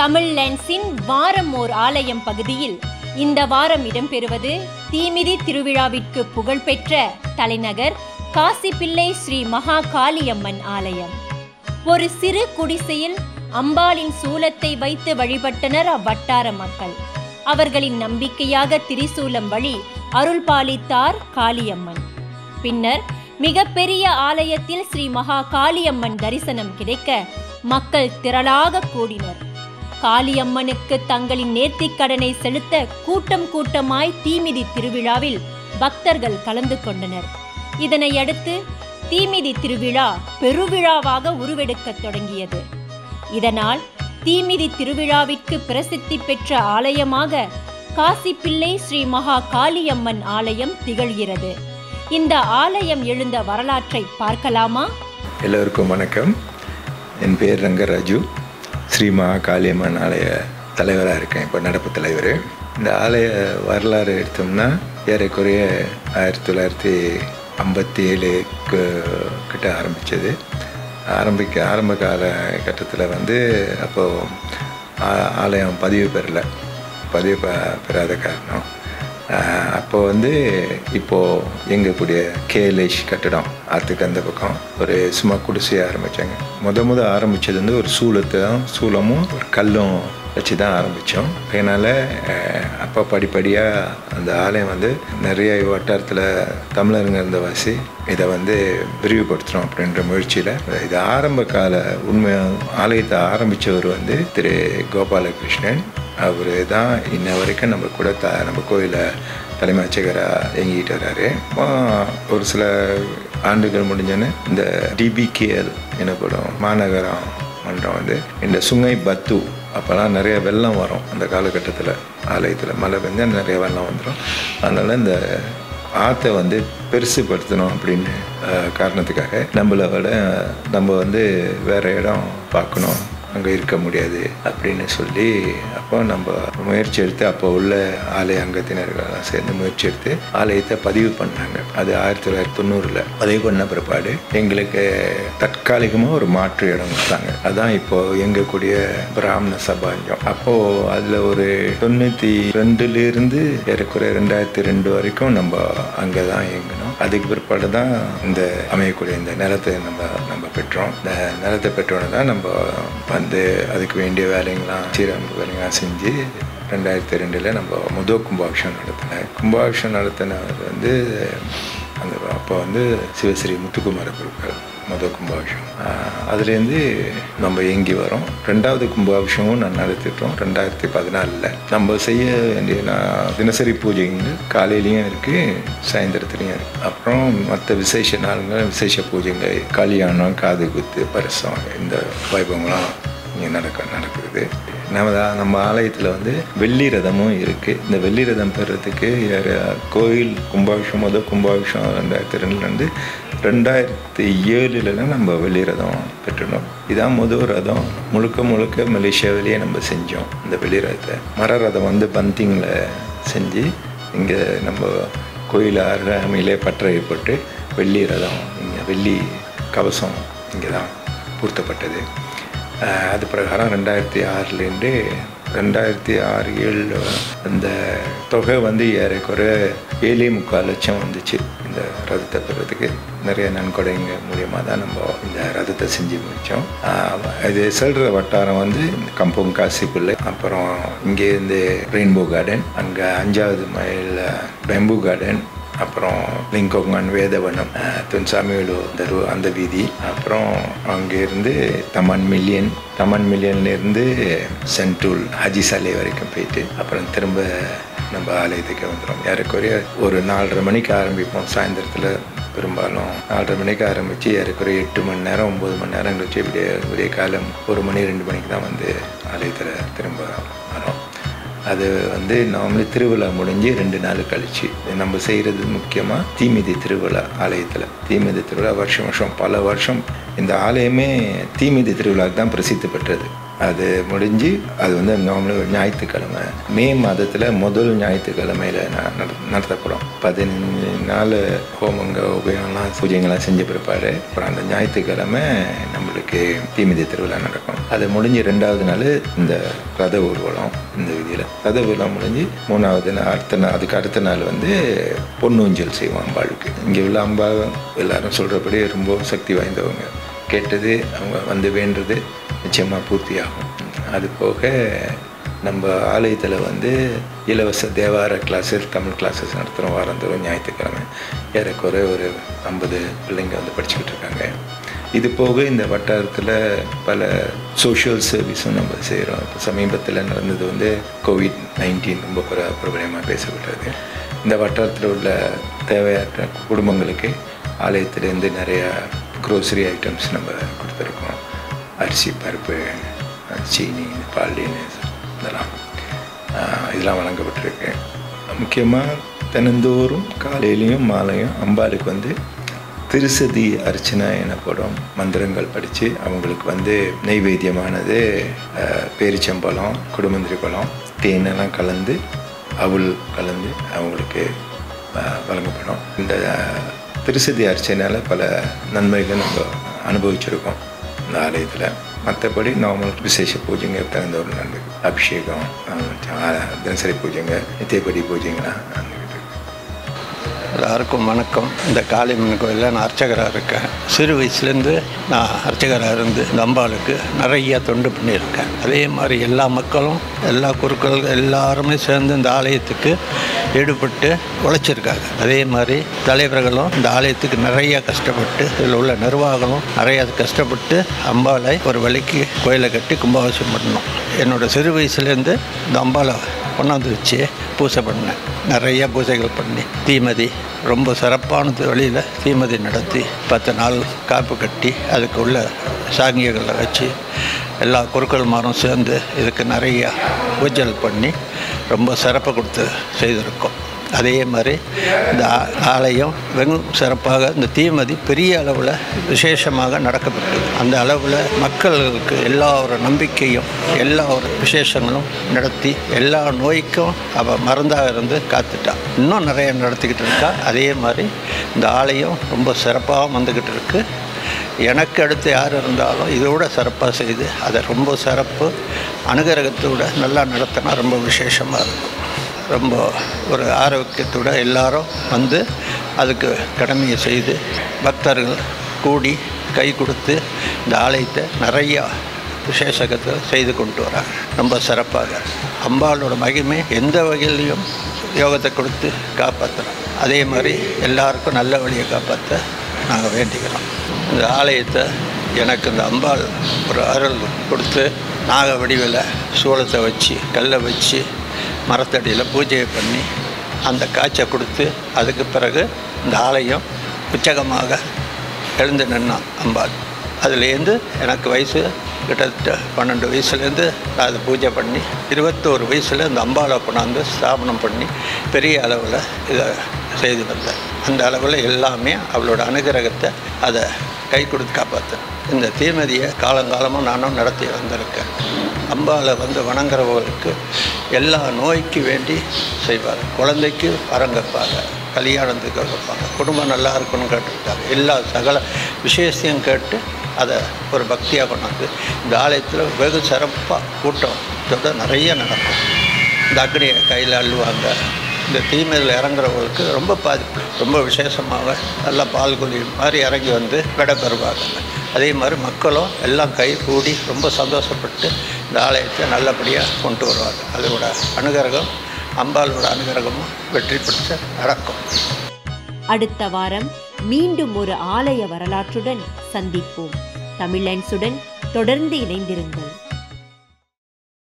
தமிழ் லென்ஸின் வாரம் ஓர் ஆலயம் பகுதியில் இந்த வாரம் இடம்பெறுவது தீமிதி திருவிழாவிற்கு புகழ்பெற்ற தலைநகர் காசிப்பிள்ளை ஸ்ரீ மகா காளியம்மன் ஆலயம் ஒரு சிறு குடிசையில் அம்பாளின் சூலத்தை வைத்து வழிபட்டனர் அவ்வட்டார மக்கள் அவர்களின் நம்பிக்கையாக திரிசூலம் வழி அருள் பாலித்தார் காளியம்மன் பின்னர் மிகப்பெரிய ஆலயத்தில் ஸ்ரீ மகா காளியம்மன் தரிசனம் கிடைக்க மக்கள் திரளாக கூடினர் காளியம்மனுக்கு தங்களின் நேர்த்திக் கடனை செலுத்த கூட்டம் கூட்டமாய் தீமிதி திருவிழாவில் பக்தர்கள் கலந்து கொண்டனர் இதனையடுத்து தீமிதி திருவிழா பெருவிழாவாக உருவெடுக்கத் தொடங்கியது இதனால் தீமிதி திருவிழாவிற்கு பிரசித்தி பெற்ற ஆலயமாக காசிப்பிள்ளை ஸ்ரீ மகா காளியம்மன் ஆலயம் திகழ்கிறது இந்த ஆலயம் எழுந்த வரலாற்றை பார்க்கலாமா எல்லோருக்கும் வணக்கம் என் பேர் ரங்கராஜு ஸ்ரீ மகா காளியம்மன் ஆலய தலைவராக இருக்கேன் இப்போ நடப்பு தலைவர் இந்த ஆலய வரலாறு எடுத்தோம்னா ஏறக்குறைய ஆயிரத்தி தொள்ளாயிரத்தி ஐம்பத்தி ஏழுக்கு கிட்ட ஆரம்பித்தது ஆரம்பிக்க ஆரம்ப கால கட்டத்தில் வந்து அப்போது ஆ- ஆலயம் பதிவு பெறல பதிவு பெ- பெறாத காரணம் ஆஹ் அப்போ வந்து இப்போது எங்கக்கூடிய கேலேஷ் கட்டடம் அதுக்கு அந்த பக்கம் ஒரு சும்மா குடிசையை ஆரம்பித்தாங்க முத முத ஆரம்பித்தது வந்து ஒரு சூளத்தையும் சூளமும் ஒரு கல்லும் வச்சு தான் ஆரம்பித்தோம் அதனால் அப்போ படிப்படியாக அந்த ஆலயம் வந்து நிறைய வட்டாரத்தில் தமிழருங்க இருந்த வாசி இதை வந்து விரிவுபடுத்துகிறோம் அப்படின்ற முயற்சியில் இது ஆரம்ப கால உண்மை ஆலயத்தை ஆரம்பித்தவர் வந்து திரு கோபாலகிருஷ்ணன் அவர் தான் இன்ன வரைக்கும் நம்ம கூட த நம்ம கோயிலை தலைமை அர்ச்சகராக இயங்கிட்டு வர்றாரு அப்புறம் ஒரு சில ஆண்டுகள் முடிஞ்சோன்னு இந்த டிபிகேஎல் எனப்படும் மாநகரம் மன்றம் வந்து இந்த சுங்கை பத்து அப்போல்லாம் நிறைய வெள்ளம் வரும் அந்த காலகட்டத்தில் ஆலயத்தில் மழை பெஞ்சால் நிறைய வெள்ளம் வந்துடும் அதனால் இந்த ஆற்றை வந்து பெருசுப்படுத்தணும் அப்படின்னு அஹ், காரணத்துக்காக நம்மளை விட நம்ம வந்து வேறு இடம் பார்க்கணும் அங்கே இருக்க முடியாது அப்படின்னு சொல்லி அப்போ நம்ம முயற்சி எடுத்து அப்போ உள்ள ஆலய அங்கத்தினர்களெல்லாம் சேர்ந்து முயற்சி எடுத்து ஆலயத்தை பதிவு பண்ணாங்க அது ஆயிரத்தி தொள்ளாயிரத்தி தொண்ணூறில் பதிவு பண்ண பிற்பாடு எங்களுக்கு தற்காலிகமாக ஒரு மாற்று இடம் கொடுத்தாங்க அதான் இப்போ எங்கக்கூடிய பிராமண சபாஞ்சம் அப்போது அதில் ஒரு தொண்ணூற்றி ரெண்டுலேருந்து ஏறக்குறைய ரெண்டாயிரத்தி ரெண்டு வரைக்கும் நம்ம அங்கே தான் இயங்கினோம் அதுக்கு பிற்பாடு தான் இந்த அமையக்கூடிய இந்த நிலத்தை நம்ம நம்ம பெற்றோம் இந்த நிலத்தை பெற்றோன்னு தான் நம்ம வந்து அதுக்கு வேண்டிய வேலைங்களாம் சீரமைப்பு வேலைங்களாம் செஞ்சு ரெண்டாயிரத்தி ரெண்டில் நம்ம முதல் கும்பாபிஷேகம் நடத்தினேன் கும்பாபிஷேகம் நடத்தினவர் வந்து அந்த அப்போ வந்து சிவஸ்ரீ முத்துக்குமார குருக்கள் முதல் கும்பாபிஷேகம் ஆஹ் அதுலேருந்து நம்ம இயங்கி வரோம் ரெண்டாவது கும்பாபிஷேகமும் நான் நடத்திட்டோம் ரெண்டாயிரத்தி பதினாலில் நம்ம செய்ய வேண்டிய நான் தினசரி பூஜைங்க காலையிலையும் இருக்குது சாயந்தரத்துலேயும் இருக்குது அப்புறம் மற்ற விசேஷ நாளுங்க விசேஷ பூஜைங்க கல்யாணம் காது குத்து பரிசம் இந்த வைபவங்களாம் இங்கே நடக்க நடக்குது நம்ம தான் நம்ம ஆலயத்தில் வந்து வெள்ளி ரதமும் இருக்குது இந்த வெள்ளி ரதம் பெறத்துக்கு யார் கோயில் கும்பாபிஷம் முதல் கும்பாபிஷம் ரெண்டாயிரத்தி ரெண்டுலேருந்து ரெண்டாயிரத்தி ஏழுலலாம் நம்ம வெள்ளி ரதம் பெற்றுனோம் இதான் முதல் ரதம் முழுக்க முழுக்க மலேசியாவிலேயே நம்ம செஞ்சோம் இந்த வெள்ளி ரதத்தை மர ரதம் வந்து பந்திங்கில் செஞ்சு இங்கே நம்ம கோயில் அருகாமையிலே பற்றை போட்டு வெள்ளி ரதம் இங்கே வெள்ளி கவசம் இங்கே தான் பூர்த்தப்பட்டது அஹ் அது பிரகாரம் ரெண்டாயிரத்தி ஆறுலேருந்து ரெண்டாயிரத்தி ஆறு ஏழில் அந்த தொகை வந்து ஏறக்குறைய ஏழே முக்கால் லட்சம் வந்துச்சு இந்த ரதத்தை பெறதுக்கு நிறைய நன்கொடைங்க மூலியமாக தான் நம்ம இந்த ரதத்தை செஞ்சு முடித்தோம் இது செல்ற வட்டாரம் வந்து கம்பம் காசிப்பிள்ளை அப்புறம் இங்கேருந்து ரெயின்போ கார்டன் அங்கே அஞ்சாவது மைல் பெம்பு கார்டன் அப்புறம் லிங்கோங்கன் வேதவனம் அஹ், துன்சாமியோட தரு அந்த வீதி அப்புறம் அங்கேருந்து தமன் மில்லியன் தமன் மில்லியன்லேருந்து சென்ட்ரூல் ஹஜி சாலை வரைக்கும் போயிட்டு அப்புறம் திரும்ப நம்ம ஆலயத்துக்கு வந்துடும் ஏறக்குறைய ஒரு நாலரை மணிக்கு ஆரம்பிப்போம் சாயந்தரத்தில் பெரும்பாலும் நாலரை மணிக்கு ஆரம்பித்து ஏறக்குறைய எட்டு மணி நேரம் ஒம்பது மணி நேரம் கழிச்சு விடிய விடிய காலம் ஒரு மணி ரெண்டு மணிக்கு தான் வந்து ஆலயத்தில் திரும்ப வரோம் அது வந்து நார்மலி திருவிழா முடிஞ்சு ரெண்டு நாள் கழிச்சு நம்ம செய்கிறது முக்கியமாக தீமிதி திருவிழா ஆலயத்தில் தீமிதி திருவிழா வருஷம் வருஷம் பல வருஷம் இந்த ஆலயமே தீமிதி திருவிழாவுக்கு தான் பிரசித்தி பெற்றது அது முடிஞ்சு அது வந்து நார்மலி ஒரு ஞாயிற்றுக்கிழமை மே மாதத்தில் முதல் ஞாயிற்றுக்கிழமையில் நட- நடத்தப்படும் பதினஞ்சு நாள் ஹோமங்க உபயோகம்லாம் பூஜைங்கள்லாம் செஞ்ச பிற்பாடு அப்புறம் அந்த ஞாயிற்றுக்கிழமை நம்மளுக்கு அன்றைக்கு தீமிதி திருவிழா நடக்கும் அது முடிஞ்சு ரெண்டாவது நாள் இந்த ரத ஊர்வலம் இந்த விதியில் ரத ஊர்வலம் முடிஞ்சு மூணாவது நாள் அடுத்த நாள் அதுக்கு அடுத்த நாள் வந்து பொன்னூஞ்சல் செய்வோம் அம்பாளுக்கு இங்கே உள்ள அம்பா எல்லாரும் சொல்கிறபடி ரொம்ப சக்தி வாய்ந்தவங்க கேட்டது அவங்க வந்து வேண்டுறது நிச்சயமாக பூர்த்தியாகும் அது போக நம்ம ஆலயத்தில் வந்து இலவச தேவார கிளாஸஸ் தமிழ் கிளாஸஸ் நடத்துகிறோம் வாரந்தோறும் ஞாயிற்றுக்கிழமை ஏறக்குறைய ஒரு ஐம்பது பிள்ளைங்க வந்து படிச்சுக்கிட்டு இருக்காங்க இது போக இந்த வட்டாரத்தில் பல சோஷியல் சர்வீஸும் நம்ம செய்கிறோம் இப்போ சமீபத்தில் நடந்தது வந்து கோவிட் நைன்டீன் ரொம்ப பிர பிரபலமாக பேசப்பட்டது இந்த வட்டாரத்தில் உள்ள தேவையற்ற குடும்பங்களுக்கு ஆலயத்திலேருந்து நிறையா க்ரோசரி ஐட்டம்ஸ் நம்ம கொடுத்துருக்கோம் அரிசி பருப்பு சீனி பாலின்னு இதெல்லாம் ஆஹ் இதெல்லாம் வழங்கப்பட்டிருக்கு முக்கியமாக தினந்தோறும் காலையிலையும் மாலையும் அம்பாளுக்கு வந்து திருசதி அர்ச்சனை எனப்படும் மந்திரங்கள் படித்து அவங்களுக்கு வந்து நெய்வேத்தியமானது ஆஹ் பேரிச்சம்பழம் குடுமந்திரி பழம் தேனெல்லாம் கலந்து அவுள் கலந்து அவங்களுக்கு ஆஹ் வழங்கப்படும் இந்த திருசதி அர்ச்சனையால் பல நன்மைகள் நம்ம அனுபவிச்சிருக்கோம் இந்த ஆலயத்தில் மற்றபடி நார்மல் விசேஷ பூஜைங்க தகுந்த ஒரு நன்மை அபிஷேகம் ஆஹ் தினசரி பூஜைங்க நித்தியப்படி பூஜைங்களாம் நடந்துக்கிட்டு இருக்கு எல்லாருக்கும் வணக்கம் இந்த காளியம்மன் கோயிலில் நான் அர்ச்சகராக இருக்கேன் சிறு வயசுலேருந்து நான் அர்ச்சகராக இருந்து இந்த அம்பாளுக்கு நிறைய தொண்டு பண்ணியிருக்கேன் அதே மாதிரி எல்லா மக்களும் எல்லா குருக்கள் எல்லாருமே சேர்ந்து இந்த ஆலயத்துக்கு ஈடுபட்டு உழைச்சிருக்காங்க அதே மாதிரி தலைவர்களும் இந்த ஆலயத்துக்கு நிறைய கஷ்டப்பட்டு இதில் உள்ள நிர்வாகமும் நிறைய கஷ்டப்பட்டு அம்பாளை ஒரு வழிக்கு கோயிலை கட்டி கும்பாபிஷேகம் பண்ணணும் என்னோட சிறு வயசுலேருந்து இந்த அம்பாளை கொண்டாந்து வச்சு பூஜை பண்ணேன் நிறைய பூஜைகள் பண்ணி தீமதி ரொம்ப சிறப்பான வழியில் தீமதி நடத்தி பத்து நாள் காப்பு கட்டி அதுக்கு உள்ள சாங்கியங்களை வச்சு எல்லா குருக்கள்மாரும் சேர்ந்து இதுக்கு நிறையா பூஜைகள் பண்ணி ரொம்ப சிறப்பு கொடுத்து செய்திருக்கோம் அதே மாதிரி இந்த ஆ- ஆலயம் வெகு சிறப்பாக இந்த தீமதி பெரிய அளவில் விசேஷமாக நடக்கப்பட்டது அந்த அளவில் மக்களுக்கு எல்லா ஒரு நம்பிக்கையும் எல்லா ஒரு விசேஷங்களும் நடத்தி எல்லா நோய்க்கும் அவள் மருந்தாக இருந்து காத்துட்டா இன்னும் நிறைய நடத்திக்கிட்டு இருக்கா அதே மாதிரி இந்த ஆலயம் ரொம்ப சிறப்பாக வந்துக்கிட்டு இருக்கு எனக்கு அடுத்து யார் இருந்தாலும் இதோட சிறப்பாக செய்து அதை ரொம்ப சிறப்பு அனுகிரகத்தோட நல்லா நடத்தினா ரொம்ப விசேஷமாக இருக்கும் ரொம்ப ஒரு ஆரோக்கியத்தோட எல்லாரும் வந்து அதுக்கு கடமையை செய்து பக்தர்கள் கூடி கை கொடுத்து இந்த ஆலயத்தை நிறையா விசேஷத்தை செய்து கொண்டு வராங்க ரொம்ப சிறப்பாக அம்பாளோட மகிமை எந்த வகையிலையும் யோகத்தை கொடுத்து காப்பாற்றுறோம் அதே மாதிரி எல்லாருக்கும் நல்ல வழியை காப்பாற்ற நாங்கள் வேண்டிக்கிறோம் இந்த ஆலயத்தை எனக்கு இந்த அம்பாள் ஒரு அருள் கொடுத்து நாக வடிவில் சூளத்தை வச்சு கல்லை வச்சு மரத்தடியில் பூஜையை பண்ணி அந்த காய்ச்சை கொடுத்து அதுக்கு பிறகு இந்த ஆலயம் உச்சகமாக எழுந்து நின்னான் அம்பாள் அதுலேருந்து எனக்கு வயசு கிட்டத்தட்ட பன்னெண்டு வயசுலேருந்து நான் அதை பூஜை பண்ணி இருபத்தோரு வயசில் இந்த அம்பாளை கொண்டாந்து ஸ்தாபனம் பண்ணி பெரிய அளவில் இதை செய்து வந்தேன் அந்த அளவில் எல்லாமே அவளோட அனுகிரகத்தை அதை கை கொடுத்து காப்பாற்றேன் இந்த தீமதியை காலங்காலமாக நானும் நடத்தி வந்திருக்கேன் அம்பாளை வந்து வணங்குறவங்களுக்கு எல்லா நோய்க்கு வேண்டி செய்வார் குழந்தைக்கு வரம் கேட்பாங்க கல்யாணத்துக்கு வைப்பாங்க குடும்பம் நல்லா இருக்கணும்னு கேட்டுருக்காங்க எல்லா சகல விசேஷத்தையும் கேட்டு அதை ஒரு பக்தியாக கொண்டாந்து இந்த ஆலயத்தில் வெகு சிறப்பாக கூட்டம் இதோட நிறைய நடக்கும் இந்த அக்னியை கையில் அள்ளுவாங்க இந்த தீமையில் இறங்குறவங்களுக்கு ரொம்ப பாதிப்பு ரொம்ப விசேஷமாக நல்லா பால் குழி மாதிரி இறங்கி வந்து விடை பெறுவாங்க அதே மாதிரி மக்களும் எல்லாம் கை கூடி ரொம்ப சந்தோஷப்பட்டு இந்த ஆலயத்தை நல்லபடியாக கொண்டு வருவாங்க அதோட அனுகிரகம் அம்பாளோட அனுகிரகமும் வெற்றி பெற்று நடக்கும் அடுத்த வாரம் மீண்டும் ஒரு ஆலய வரலாற்றுடன் சந்திப்போம் தமிழன்ஸுடன் தொடர்ந்து இணைந்திருங்கள்